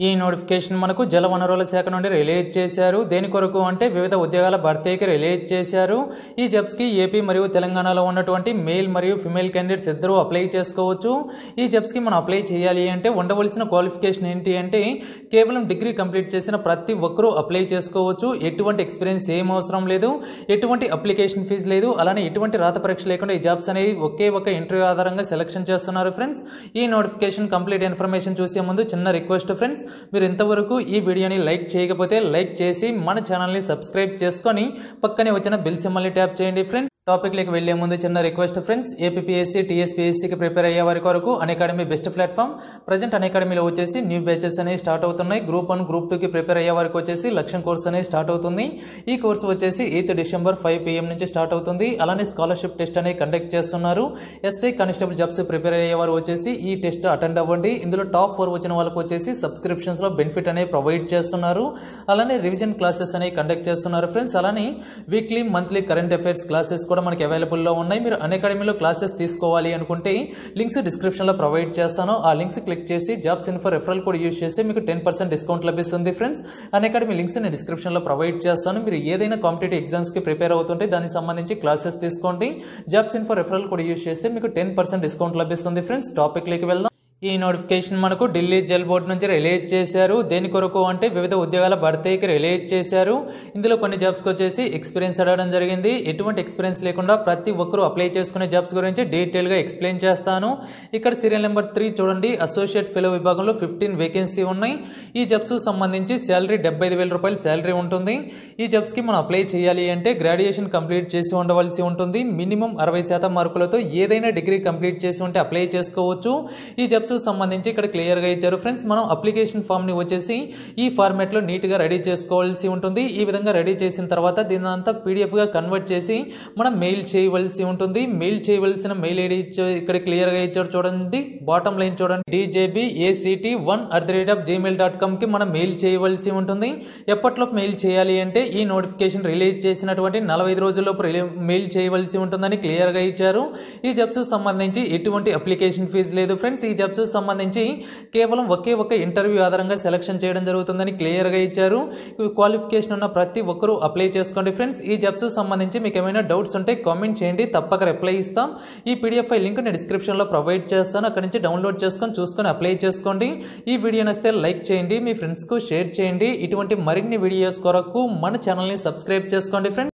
ఈ నోటిఫికేషన్ మనకు జల వనరుల శాఖ నుండి రిలీజ్ చేశారు దేని కొరకు అంటే వివిధ ఉద్యోగాల భర్తీకి రిలీజ్ చేశారు ఈ జబ్స్కి ఏపీ మరియు తెలంగాణలో ఉన్నటువంటి మేల్ మరియు ఫిమేల్ క్యాండిడేట్స్ ఇద్దరూ అప్లై చేసుకోవచ్చు ఈ జబ్స్కి మనం అప్లై చేయాలి అంటే ఉండవలసిన క్వాలిఫికేషన్ ఏంటి అంటే కేవలం డిగ్రీ కంప్లీట్ చేసిన ప్రతి ఒక్కరూ అప్లై చేసుకోవచ్చు ఎటువంటి ఎక్స్పీరియన్స్ ఏం అవసరం లేదు ఎటువంటి అప్లికేషన్ ఫీజు లేదు అలానే ఎటువంటి రాత పరీక్ష లేకుండా ఈ జాబ్స్ అనేవి ఒకే ఒక ఇంటర్వ్యూ ఆధారంగా సెలెక్షన్ చేస్తున్నారు ఫ్రెండ్స్ ఈ నోటిఫికేషన్ కంప్లీట్ ఇన్ఫర్మేషన్ చూసే ముందు చిన్న రిక్వెస్ట్ ఫ్రెండ్స్ మీరు ఇంతవరకు ఈ వీడియోని లైక్ చేయకపోతే లైక్ చేసి మన ఛానల్ని సబ్స్క్రైబ్ చేసుకొని పక్కనే వచ్చిన బిల్ సింబల్ని ట్యాప్ చేయండి ఫ్రెండ్స్ టాపిక్లోకి వెళ్లే ముందు చిన్న రిక్వెస్ట్ ఫ్రెండ్స్ ఏపీఎస్సీ టీఎస్పీఎస్సీకి ప్రిపేర్ అయ్యే వారి కొరకు అకాడమీ బెస్ట్ ప్లాట్ఫామ్ ప్రజెంట్ అకాడమీలో వచ్చేసి న్యూ బ్యాచెస్ అనేవి స్టార్ట్ అవుతున్నాయి గ్రూప్ వన్ గ్రూప్ టూకి ప్రిపేర్ అయ్యే వారికి వచ్చేసి లక్ష్యం కోర్స్ అనేది స్టార్ట్ అవుతుంది ఈ కోర్సు వచ్చేసి ఎయిత్ డిసెంబర్ ఫైవ్ పిఎం నుంచి స్టార్ట్ అవుతుంది అలానే స్కాలర్షిప్ టెస్ట్ అనేది కండక్ట్ చేస్తున్నారు ఎస్ఐ కానిస్టేబుల్ జాబ్స్ ప్రిపేర్ అయ్యే వారు వచ్చేసి ఈ టెస్ట్ అటెండ్ అవ్వండి ఇందులో టాప్ ఫోర్ వచ్చిన వాళ్ళకి వచ్చేసి సబ్స్క్రిప్షన్స్లో బెనిఫిట్ అనేది ప్రొవైడ్ చేస్తున్నారు అలానే రివిజన్ క్లాసెస్ అనేవి కండక్ట్ చేస్తున్నారు ఫ్రెండ్స్ అలానే weekly monthly current affairs classes కూడా మనకి అవైలబుల్లో ఉన్నాయి మీరు అకాడమీలో క్లాసెస్ తీసుకోవాలి అనుకుంటే లింక్స్ డిస్క్రిప్షన్లో ప్రొవైడ్ చేస్తాను ఆ లింక్స్ క్లిక్ చేసి jobs info referral code use చేస్తే మీకు టెన్ పర్సెంట్ డిస్కౌంట్ లభిస్తుంది ఫ్రెండ్స్ అకాడమీ లింక్స్ నేను డిస్క్రిప్షన్లో ప్రొవైడ్ చేస్తాను మీరు ఏదైనా కాంపిటేటివ్ ఎగ్జామ్స్కి ప్రిపేర్ అవుతుంటే దానికి సంబంధించి క్లాసెస్ తీసుకోండి jobs info referral code use చేస్తే మీకు టెన్ పర్సెంట్ డిస్కౌంట్ లభిస్తుంది ఫ్రెండ్స్ టాపిక్లోకి వెళ్దాం ఈ నోటిఫికేషన్ మనకు ఢిల్లీ జల్ బోర్డు నుంచి రిలీజ్ చేశారు దేని కొరకు అంటే వివిధ ఉద్యోగాల భర్తీకి రిలీజ్ చేశారు ఇందులో కొన్ని జాబ్స్కి వచ్చేసి ఎక్స్పీరియన్స్ అడగడం జరిగింది ఎటువంటి ఎక్స్పీరియన్స్ లేకుండా ప్రతి ఒక్కరూ అప్లై చేసుకునే జాబ్స్ గురించి డీటెయిల్గా ఎక్స్ప్లెయిన్ చేస్తాను ఇక్కడ సీరియల్ నెంబర్ త్రీ చూడండి అసోసియేట్ ఫెలో విభాగంలో ఫిఫ్టీన్ వేకెన్సీ ఉన్నాయి ఈ జాబ్స్ సంబంధించి శాలరీ డెబ్బై ఐదు వేల రూపాయల శాలరీ ఉంటుంది ఈ జాబ్స్కి మనం అప్లై చేయాలి అంటే గ్రాడ్యుయేషన్ కంప్లీట్ చేసి ఉండవలసి ఉంటుంది మినిమం అరవై శాతం మార్కులతో ఏదైనా డిగ్రీ కంప్లీట్ చేసి ఉంటే అప్లై చేసుకోవచ్చు ఈ జాబ్స్ సంబంధించి ఇక్కడ క్లియర్గా ఇచ్చారు ఫ్రెండ్స్ మనం అప్లికేషన్ ఫామ్ని వచ్చేసి ఈ ఫార్మాట్లో నీట్గా రెడీ చేసుకోవాల్సి ఉంటుంది ఈ విధంగా రెడీ చేసిన తర్వాత దీని అంతా పీడిఎఫ్గా కన్వర్ట్ చేసి మనం మెయిల్ చేయవలసి ఉంటుంది మెయిల్ చేయవలసిన మెయిల్ ఐడి ఇక్కడ క్లియర్గా ఇచ్చారు చూడండి బాటమ్ లైన్ చూడండి DJB ACT one at the rate of Gmail dot కామ్కి మనం మెయిల్ చేయవలసి ఉంటుంది ఎప్పట్లో మెయిల్ చేయాలి అంటే ఈ నోటిఫికేషన్ రిలీజ్ చేసినటువంటి నలభై రోజుల్లోపు మెయిల్ చేయవలసి ఉంటుందని క్లియర్గా ఇచ్చారు ఈ జబ్స్ సంబంధించి ఎటువంటి అప్లికేషన్ ఫీజు లేదు ఫ్రెండ్స్ ఈ జబ్స్ సంబంధించి కేవలం ఒకే ఒక ఇంటర్వ్యూ ఆధారంగా సెలక్షన్ చేయడం జరుగుతుందని క్లియర్గా ఇచ్చారు క్వాలిఫికేషన్ ఉన్న ప్రతి ఒక్కరూ అప్లై చేసుకోండి ఫ్రెండ్స్ ఈ జబ్స్ సంబంధించి మీకు ఏమైనా డౌట్స్ ఉంటే కామెంట్ చేయండి తప్పక రిప్లై ఇస్తాం ఈ పీడిఎఫ్ ఫైల్ లింక్ నేను డిస్క్రిప్షన్లో ప్రొవైడ్ చేస్తాను అక్కడి నుంచి డౌన్లోడ్ చేసుకొని చూసుకొని అప్లై చేసుకోండి ఈ వీడియో నచ్చితే లైక్ చేయండి మీ ఫ్రెండ్స్కు షేర్ చేయండి ఇటువంటి మరిన్ని వీడియోస్ కొరకు మన ఛానల్ని సబ్స్క్రైబ్ చేసుకోండి ఫ్రెండ్స్